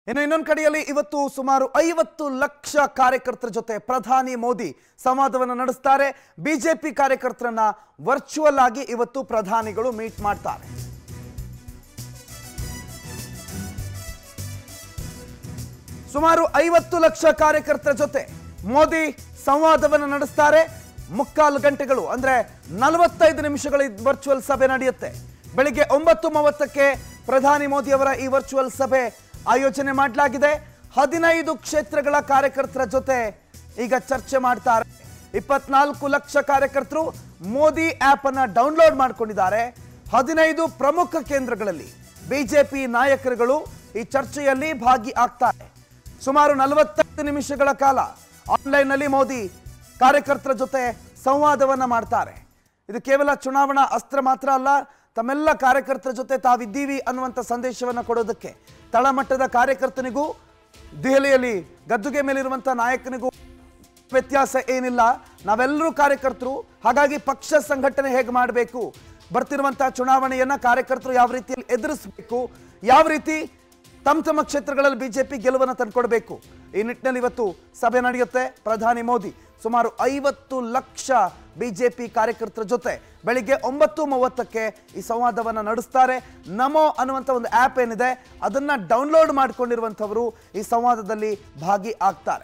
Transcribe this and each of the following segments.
ಇನ್ನು ಇನ್ನೊಂದು ಕಡೆಯಲ್ಲಿ ಇವತ್ತು ಸುಮಾರು ಐವತ್ತು ಲಕ್ಷ ಕಾರ್ಯಕರ್ತರ ಜೊತೆ ಪ್ರಧಾನಿ ಮೋದಿ ಸಂವಾದವನ್ನು ನಡೆಸ್ತಾರೆ ಬಿಜೆಪಿ ಕಾರ್ಯಕರ್ತರನ್ನ ವರ್ಚುವಲ್ ಆಗಿ ಇವತ್ತು ಪ್ರಧಾನಿಗಳು ಮೀಟ್ ಮಾಡ್ತಾರೆ ಸುಮಾರು ಐವತ್ತು ಲಕ್ಷ ಕಾರ್ಯಕರ್ತರ ಜೊತೆ ಮೋದಿ ಸಂವಾದವನ್ನು ನಡೆಸ್ತಾರೆ ಮುಕ್ಕಾಲು ಗಂಟೆಗಳು ಅಂದ್ರೆ ನಲವತ್ತೈದು ನಿಮಿಷಗಳ ವರ್ಚುವಲ್ ಸಭೆ ನಡೆಯುತ್ತೆ ಬೆಳಿಗ್ಗೆ ಒಂಬತ್ತು ಮೂವತ್ತಕ್ಕೆ ಪ್ರಧಾನಿ ಮೋದಿ ಅವರ ಈ ವರ್ಚುವಲ್ ಸಭೆ ಆಯೋಜನೆ ಮಾಡಲಾಗಿದೆ ಹದಿನೈದು ಕ್ಷೇತ್ರಗಳ ಕಾರ್ಯಕರ್ತರ ಜೊತೆ ಈಗ ಚರ್ಚೆ ಮಾಡ್ತಾರೆ ಇಪ್ಪತ್ನಾಲ್ಕು ಲಕ್ಷ ಕಾರ್ಯಕರ್ತರು ಮೋದಿ ಆಪ್ ಅನ್ನ ಡೌನ್ಲೋಡ್ ಮಾಡ್ಕೊಂಡಿದ್ದಾರೆ ಹದಿನೈದು ಪ್ರಮುಖ ಕೇಂದ್ರಗಳಲ್ಲಿ ಬಿಜೆಪಿ ನಾಯಕರುಗಳು ಈ ಚರ್ಚೆಯಲ್ಲಿ ಭಾಗಿ ಆಗ್ತಾರೆ ಸುಮಾರು ನಲವತ್ತೈದು ನಿಮಿಷಗಳ ಕಾಲ ಆನ್ಲೈನ್ನಲ್ಲಿ ಮೋದಿ ಕಾರ್ಯಕರ್ತರ ಜೊತೆ ಸಂವಾದವನ್ನ ಮಾಡ್ತಾರೆ ಇದು ಕೇವಲ ಚುನಾವಣಾ ಅಸ್ತ್ರ ಮಾತ್ರ ಅಲ್ಲ ತಮ್ಮೆಲ್ಲ ಕಾರ್ಯಕರ್ತರ ಜೊತೆ ತಾವಿದ್ದೀವಿ ಅನ್ನುವಂಥ ಸಂದೇಶವನ್ನು ಕೊಡೋದಕ್ಕೆ ತಳಮಟ್ಟದ ಕಾರ್ಯಕರ್ತನಿಗೂ ದೆಹಲಿಯಲ್ಲಿ ಗದ್ದುಗೆ ಮೇಲಿರುವಂಥ ನಾಯಕನಿಗೂ ವ್ಯತ್ಯಾಸ ಏನಿಲ್ಲ ನಾವೆಲ್ಲರೂ ಕಾರ್ಯಕರ್ತರು ಹಾಗಾಗಿ ಪಕ್ಷ ಸಂಘಟನೆ ಹೇಗೆ ಮಾಡಬೇಕು ಬರ್ತಿರುವಂತಹ ಚುನಾವಣೆಯನ್ನ ಕಾರ್ಯಕರ್ತರು ಯಾವ ರೀತಿಯಲ್ಲಿ ಎದುರಿಸಬೇಕು ಯಾವ ರೀತಿ ತಮ್ಮ ತಮ್ಮ ಕ್ಷೇತ್ರಗಳಲ್ಲಿ ಬಿಜೆಪಿ ಗೆಲುವನ್ನು ತಂದ್ಕೊಡ್ಬೇಕು ಈ ನಿಟ್ಟಿನಲ್ಲಿ ಇವತ್ತು ಸಭೆ ನಡೆಯುತ್ತೆ ಪ್ರಧಾನಿ ಮೋದಿ ಸುಮಾರು ಐವತ್ತು ಲಕ್ಷ ಬಿಜೆಪಿ ಕಾರ್ಯಕರ್ತರ ಜೊತೆ ಬೆಳಿಗ್ಗೆ ಒಂಬತ್ತು ಮೂವತ್ತಕ್ಕೆ ಈ ಸಂವಾದವನ್ನು ನಡೆಸ್ತಾರೆ ನಮೋ ಅನ್ನುವಂಥ ಒಂದು ಆ್ಯಪ್ ಏನಿದೆ ಅದನ್ನ ಡೌನ್ಲೋಡ್ ಮಾಡ್ಕೊಂಡಿರುವಂಥವರು ಈ ಸಂವಾದದಲ್ಲಿ ಭಾಗಿ ಆಗ್ತಾರೆ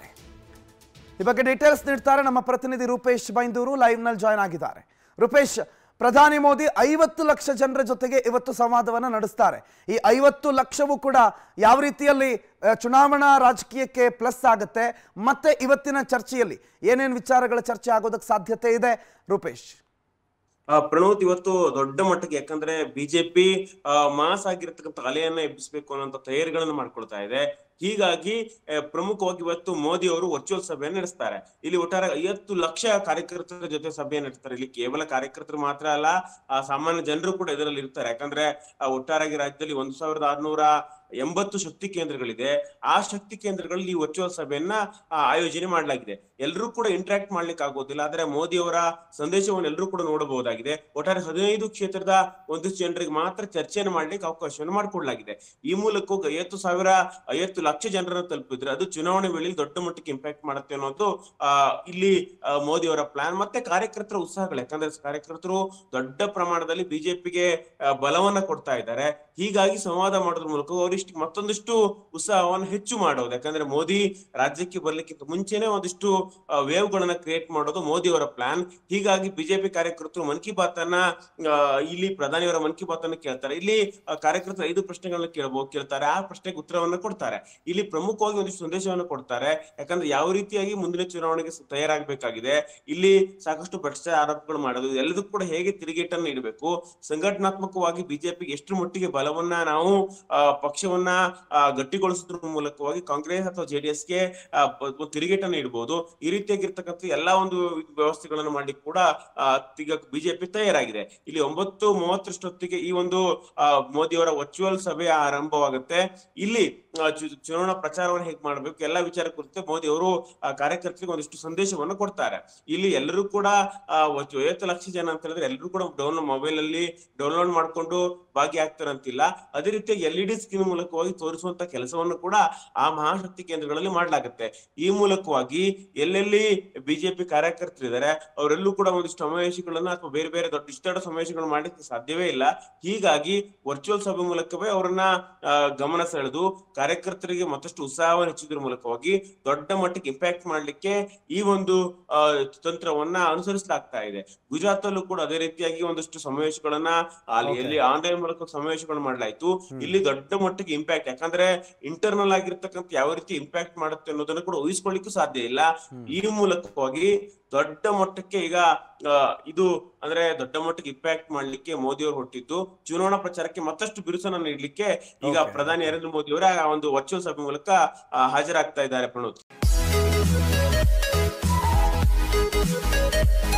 ಈ ಬಗ್ಗೆ ಡೀಟೇಲ್ಸ್ ನೀಡ್ತಾರೆ ನಮ್ಮ ಪ್ರತಿನಿಧಿ ರೂಪೇಶ್ ಬೈಂದೂರು ಲೈವ್ ನಲ್ಲಿ ಜಾಯ್ನ್ ಆಗಿದ್ದಾರೆ ರೂಪೇಶ್ ಪ್ರಧಾನಿ ಮೋದಿ ಐವತ್ತು ಲಕ್ಷ ಜನರ ಜೊತೆಗೆ ಇವತ್ತು ಸಂವಾದವನ್ನು ನಡೆಸ್ತಾರೆ ಈ ಐವತ್ತು ಲಕ್ಷವೂ ಕೂಡ ಯಾವ ರೀತಿಯಲ್ಲಿ ಆ, ಚುನಾವಣಾ ರಾಜಕೀಯಕ್ಕೆ ಪ್ಲಸ್ ಆಗುತ್ತೆ ಮತ್ತೆ ಇವತ್ತಿನ ಚರ್ಚೆಯಲ್ಲಿ ಏನೇನು ವಿಚಾರಗಳ ಚರ್ಚೆ ಆಗೋದಕ್ಕೆ ಸಾಧ್ಯತೆ ಇದೆ ರೂಪೇಶ್ ಆ, ಪ್ರಣೋತ್ ಇವತ್ತು ದೊಡ್ಡ ಮಟ್ಟಕ್ಕೆ ಯಾಕಂದ್ರೆ ಬಿಜೆಪಿ ಮಾಸ್ ಆಗಿರ್ತಕ್ಕಂಥ ಅಲೆಯನ್ನ ಎಬ್ಬಿಸಬೇಕು ಅನ್ನೋಂಥ ತಯಾರಿಗಳನ್ನ ಮಾಡ್ಕೊಳ್ತಾ ಇದೆ ಹೀಗಾಗಿ ಆ, ಪ್ರಮುಖವಾಗಿ ಇವತ್ತು ಮೋದಿ ಅವರು ವರ್ಚುವಲ್ ಸಭೆಯನ್ನು ನಡೆಸ್ತಾರೆ ಇಲ್ಲಿ ಒಟ್ಟಾರೆ ಐವತ್ತು ಲಕ್ಷ ಕಾರ್ಯಕರ್ತರ ಜೊತೆ ಸಭೆ ನಡೆಸ್ತಾರೆ ಇಲ್ಲಿ ಕೇವಲ ಕಾರ್ಯಕರ್ತರು ಮಾತ್ರ ಅಲ್ಲ ಆ, ಸಾಮಾನ್ಯ ಜನರು ಕೂಡ ಇದರಲ್ಲಿ ಇರ್ತಾರೆ ಯಾಕಂದ್ರೆ ಆ, ಒಟ್ಟಾರೆಯಾಗಿ ರಾಜ್ಯದಲ್ಲಿ ಒಂದು ಸಾವಿರದ ಆರ್ನೂರ ಎಂಬತ್ತು ಶಕ್ತಿ ಕೇಂದ್ರಗಳಿದೆ ಆ ಶಕ್ತಿ ಕೇಂದ್ರಗಳಲ್ಲಿ ಈ ವರ್ಚುವಲ್ ಸಭೆಯನ್ನ ಆ, ಆಯೋಜನೆ ಮಾಡಲಾಗಿದೆ ಎಲ್ಲರೂ ಕೂಡ ಇಂಟ್ರಾಕ್ಟ್ ಮಾಡ್ಲಿಕ್ಕೆ ಆಗೋದಿಲ್ಲ ಆದ್ರೆ ಮೋದಿ ಅವರ ಸಂದೇಶವನ್ನು ಎಲ್ಲರೂ ಕೂಡ ನೋಡಬಹುದಾಗಿದೆ ಒಟ್ಟಾರೆ ಹದಿನೈದು ಕ್ಷೇತ್ರದ ಒಂದಿಷ್ಟು ಜನರಿಗೆ ಮಾತ್ರ ಚರ್ಚೆಯನ್ನು ಮಾಡ್ಲಿಕ್ಕೆ ಅವಕಾಶವನ್ನು ಮಾಡಿಕೊಡ್ಲಾಗಿದೆ ಈ ಮೂಲಕ ಐವತ್ತು ಸಾವಿರ ಐವತ್ತು ಲಕ್ಷ ಜನರನ್ನ ತಲುಪಿದ್ರೆ ಅದು ಚುನಾವಣೆ ವೇಳೆಯಲ್ಲಿ ದೊಡ್ಡ ಮಟ್ಟಕ್ಕೆ ಇಂಪ್ಯಾಕ್ಟ್ ಮಾಡುತ್ತೆ ಅನ್ನೋದು ಆ ಇಲ್ಲಿ ಆ, ಮೋದಿ ಅವರ ಪ್ಲಾನ್ ಮತ್ತೆ ಕಾರ್ಯಕರ್ತರ ಉತ್ಸಾಹಗಳು ಯಾಕಂದ್ರೆ ಕಾರ್ಯಕರ್ತರು ದೊಡ್ಡ ಪ್ರಮಾಣದಲ್ಲಿ ಬಿಜೆಪಿಗೆ ಬಲವನ್ನ ಕೊಡ್ತಾ ಇದ್ದಾರೆ ಹೀಗಾಗಿ ಸಂವಾದ ಮಾಡೋದ್ರ ಮೂಲಕ ಅವರಿಷ್ಟು ಮತ್ತೊಂದಿಷ್ಟು ಉತ್ಸಾಹವನ್ನು ಹೆಚ್ಚು ಮಾಡೋದು ಯಾಕಂದ್ರೆ ಮೋದಿ ರಾಜ್ಯಕ್ಕೆ ಬರ್ಲಿಕ್ಕಿಂತ ಮುಂಚೆನೆ ಒಂದಿಷ್ಟು ವೇವ್ ಗಳನ್ನ ಕ್ರಿಯೇಟ್ ಮಾಡೋದು ಮೋದಿ ಅವರ ಪ್ಲಾನ್ ಹೀಗಾಗಿ ಬಿಜೆಪಿ ಕಾರ್ಯಕರ್ತರು ಮನ್ ಕಿ ಬಾತ್ ಅನ್ನ ಆ, ಇಲ್ಲಿ ಪ್ರಧಾನಿಯವರ ಮನ್ ಕಿ ಬಾತ್ ಅನ್ನು ಕೇಳ್ತಾರೆ ಇಲ್ಲಿ ಆ, ಕಾರ್ಯಕರ್ತರು ಐದು ಪ್ರಶ್ನೆಗಳನ್ನ ಕೇಳಬಹುದು ಕೇಳ್ತಾರೆ ಆ ಪ್ರಶ್ನೆಗೆ ಉತ್ತರವನ್ನ ಕೊಡ್ತಾರೆ ಇಲ್ಲಿ ಪ್ರಮುಖವಾಗಿ ಒಂದಿಷ್ಟು ಸಂದೇಶವನ್ನು ಕೊಡ್ತಾರೆ ಯಾಕಂದ್ರೆ ಯಾವ ರೀತಿಯಾಗಿ ಮುಂದಿನ ಚುನಾವಣೆಗೆ ಸ- ತಯಾರಾಗಬೇಕಾಗಿದೆ ಇಲ್ಲಿ ಸಾಕಷ್ಟು ಭ್ರಷ್ಟಾಚಾರ ಆರೋಪಗಳು ಮಾಡೋದು ಎಲ್ಲದಕ್ಕೂ ಕೂಡ ಹೇಗೆ ತಿರುಗೇಟನ್ನು ಇಡಬೇಕು ಸಂಘಟನಾತ್ಮಕವಾಗಿ ಬಿಜೆಪಿಗೆ ಎಷ್ಟು ಮಟ್ಟಿಗೆ ಬಲವನ್ನ ನಾವು ಆ, ಪಕ್ಷವನ್ನ ಆ, ಗಟ್ಟಿಗೊಳಿಸೋದ್ರ ಮೂಲಕವಾಗಿ ಕಾಂಗ್ರೆಸ್ ಅಥವಾ ಜೆಡಿಎಸ್ಗೆ ತಿರುಗೇಟನ್ನು ಇಡಬಹುದು ಈ ರೀತಿಯಾಗಿರ್ತಕ್ಕಂಥ ಎಲ್ಲಾ ಒಂದು ವ್ಯವಸ್ಥೆಗಳನ್ನು ಮಾಡ್ಲಿಕ್ಕೆ ಕೂಡ ಆ, ಈಗ ಬಿಜೆಪಿ ತಯಾರಾಗಿದೆ ಇಲ್ಲಿ ಒಂಬತ್ತು ಮೂವತ್ತರಷ್ಟೊತ್ತಿಗೆ ಈ ಒಂದು ಆ, ಮೋದಿಯವರ ವರ್ಚುವಲ್ ಸಭೆ ಆರಂಭವಾಗುತ್ತೆ ಇಲ್ಲಿ ಆ, ಚು- ಚುನಾವಣಾ ಪ್ರಚಾರವನ್ನು ಹೇಗೆ ಮಾಡಬೇಕು ಎಲ್ಲಾ ವಿಚಾರ ಕುರಿತು ಮೋದಿ ಅವರು ಆ, ಕಾರ್ಯಕರ್ತರಿಗೆ ಒಂದಿಷ್ಟು ಸಂದೇಶವನ್ನು ಕೊಡ್ತಾರೆ ಇಲ್ಲಿ ಎಲ್ಲರೂ ಕೂಡ ಆ, ಒಂದು ಐವತ್ತು ಲಕ್ಷ ಜನ ಅಂತ ಹೇಳಿದ್ರೆ ಎಲ್ಲರೂ ಕೂಡ ಡೌನ್ ಮೊಬೈಲ್ ಅಲ್ಲಿ ಡೌನ್ಲೋಡ್ ಮಾಡ್ಕೊಂಡು ಭಾಗಿಯಾಗ್ತಾರೆ ಅಂತಿಲ್ಲ ಅದೇ ರೀತಿ ಎಲ್ ಇ ಡಿ ಸ್ಕ್ರೀನ್ ಮೂಲಕವಾಗಿ ತೋರಿಸುವಂತ ಕೆಲಸವನ್ನು ಕೂಡ ಆ ಮಹಾಶಕ್ತಿ ಕೇಂದ್ರಗಳಲ್ಲಿ ಮಾಡಲಾಗುತ್ತೆ ಈ ಮೂಲಕವಾಗಿ ಎಲ್ಲೆಲ್ಲಿ ಬಿಜೆಪಿ ಕಾರ್ಯಕರ್ತರಿದ್ದಾರೆ ಅವರೆಲ್ಲೂ ಕೂಡ ಒಂದಿಷ್ಟು ಸಮಾವೇಶಗಳನ್ನ ಅಥವಾ ಬೇರೆ ಬೇರೆ ದೊಡ್ಡ ಇಷ್ಟ ದೊಡ್ಡ ಸಮಾವೇಶಗಳು ಮಾಡ್ಲಿಕ್ಕೆ ಸಾಧ್ಯವೇ ಇಲ್ಲ ಹೀಗಾಗಿ ವರ್ಚುವಲ್ ಸಭೆ ಮೂಲಕವೇ ಅವರನ್ನ ಆ, ಗಮನ ಸೆಳೆದು ಕಾರ್ಯಕರ್ತರಿಗೆ ಮತ್ತಷ್ಟು ಉತ್ಸಾಹವನ್ನು ಹೆಚ್ಚಿದ್ರ ಮೂಲಕವಾಗಿ ದೊಡ್ಡ ಮಟ್ಟಕ್ಕೆ ಇಂಪ್ಯಾಕ್ಟ್ ಮಾಡ್ಲಿಕ್ಕೆ ಈ ಒಂದು ಆ, ತಂತ್ರವನ್ನ ಅನುಸರಿಸಲಾಗ್ತಾ ಇದೆ ಗುಜರಾತ್ ಅಲ್ಲೂ ಕೂಡ ಅದೇ ರೀತಿಯಾಗಿ ಒಂದಷ್ಟು ಸಮಾವೇಶಗಳನ್ನ ಅಲ್ಲಿ Okay. ಎಲ್ಲಿ ಆನ್ಲೈನ್ ಮೂಲಕ ಸಮಾವೇಶಗಳು ಮಾಡಲಾಯ್ತು ಇಲ್ಲಿ ದೊಡ್ಡ ಮಟ್ಟಿಗೆ ಇಂಪ್ಯಾಕ್ಟ್ ಯಾಕಂದ್ರೆ ಇಂಟರ್ನಲ್ ಆಗಿರ್ತಕ್ಕಂಥ ಯಾವ ರೀತಿ ಇಂಪ್ಯಾಕ್ಟ್ ಮಾಡುತ್ತೆ ಅನ್ನೋದನ್ನ ಕೂಡ ಊಹಿಸ್ಕೊಳ್ಳಿಕ್ಕೂ ಸಾಧ್ಯ ಇಲ್ಲ ಈ ಮೂಲಕವಾಗಿ ದೊಡ್ಡ ಮಟ್ಟಕ್ಕೆ ಈಗ ಆ, ಇದು ಅಂದ್ರೆ ದೊಡ್ಡ ಮಟ್ಟಕ್ಕೆ ಇಂಪ್ಯಾಕ್ಟ್ ಮಾಡ್ಲಿಕ್ಕೆ ಮೋದಿ ಅವರು ಹೊಟ್ಟಿದ್ದು ಚುನಾವಣಾ ಪ್ರಚಾರಕ್ಕೆ ಮತ್ತಷ್ಟು ಬಿರುಸನ್ನ ನೀಡಲಿಕ್ಕೆ ಈಗ Okay. ಪ್ರಧಾನಿ ನರೇಂದ್ರ ಮೋದಿ ಅವರ ಆ ಒಂದು ವರ್ಚುವಲ್ ಸಭೆ ಮೂಲಕ ಆ, ಹಾಜರಾಗ್ತಾ ಇದ್ದಾರೆ ಪ್ರಣೋತ್